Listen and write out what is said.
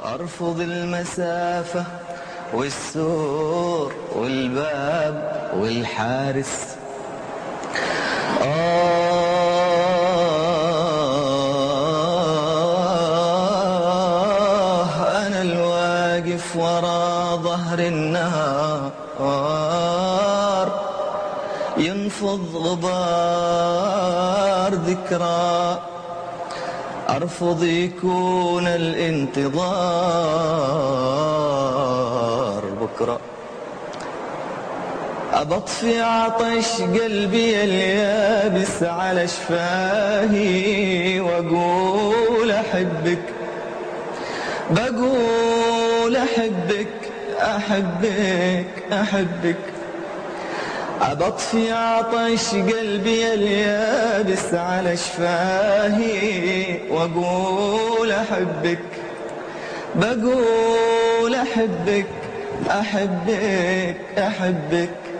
أرفض المسافة والسور والباب والحارس آه أنا الواقف ورا ظهر النهار ينفض غبار ذكرى أرفض يكون الانتظار بكرة أبطفي عطش قلبي اليابس على شفاهي وأقول أحبك بقول أحبك أحبك أحبك أبطفي عطش قلبي اليابس على شفاهي وأقول أحبك بقول أحبك أحبك أحبك